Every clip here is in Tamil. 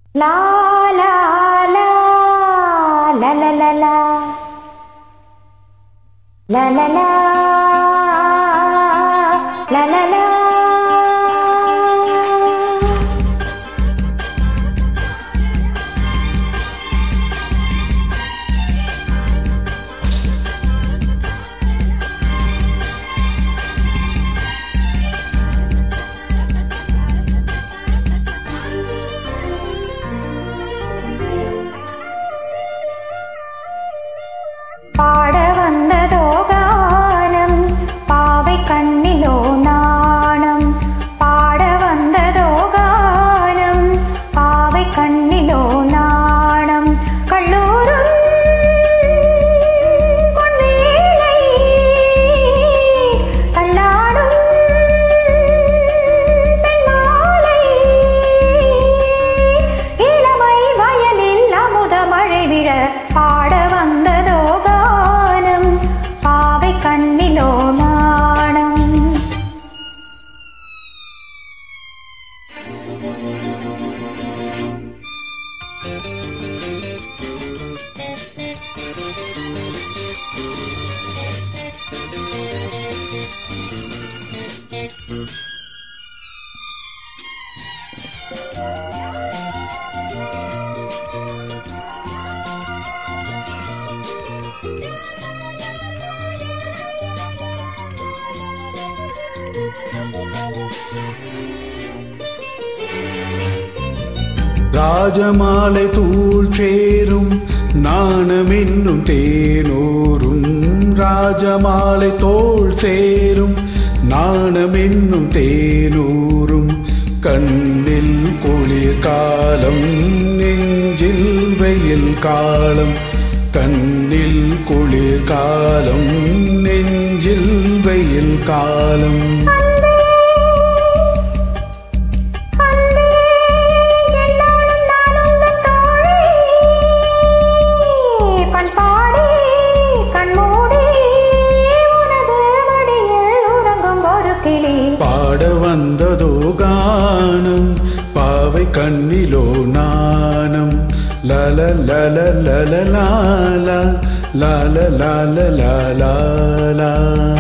லா லா லா லா லா லா லா லா லா லா லா லா லா பாட வந்ததோ கானம் பாவை கண்ணிலோ நாணம் பாட வந்ததோ கானம் பாவை கண்ணிலோ நாணம் கல்லூரும் பொன்வேலை தள்ளாடும் பெண்மாலை இளமை வயலில் அமுத மழை விழ பாட வந்ததோ கானம் பாவை கண்ணிலோ நாணம் ராஜமாலை தூள் சேரும் நாணமென்னும் தேனூரும் ராஜமாலை தோள் சேரும் நாணமென்னும் தேனூரும் கண்ணில் குளிர் காலம் நெஞ்சில் வெயில் காலம் கண்ணில் குளிர் காலம் நெஞ்சில் வெயில் காலம் அன்பே என்னாலும் நான் உந்தன் தோழி பண்பாடி கண்மூடி உனது மடியில் உறங்கும் ஒரு கிளி பாட வந்ததோ கானம் பாவை கண்ணிலோ நாணம் லல லல லல லால லால லால லாலா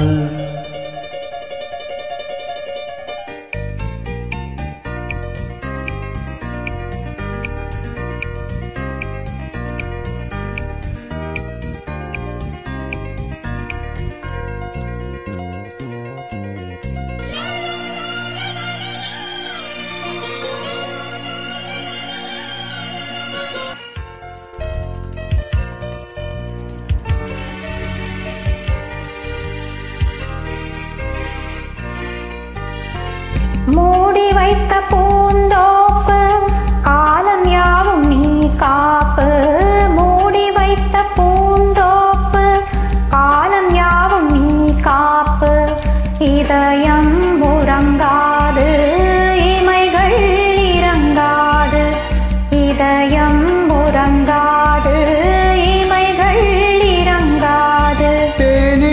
மூடி வைத்த பூந்தோப்பு காலம் யாவும் நீ காப்பு மூடி வைத்த பூந்தோப்பு காலம் யாவும் நீ காப்பு இதயம் உறங்காது இமைகள் இறங்காது இதயம் உறங்காது இமைகள் இறங்காது தேனே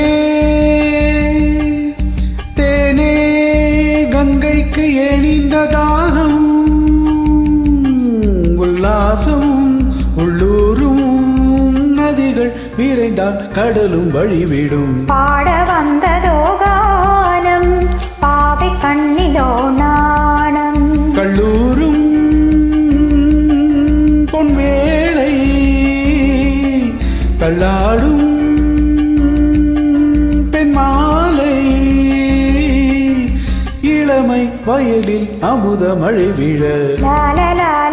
தேனே கங்கைக்கு எழிந்த தாகம் உல்லாசம் உள்ளூரும் நதிகள் விரைந்தால் கடலும் வழிவிடும் பாட வந்ததோ கானம் பாவை கண்ணிலோ நாணம் கல்லூரும் பொன்வேளை தள்ளாடும் பெண்மாலை இளமை வயலில் அமுத மழை விழ லா லா லா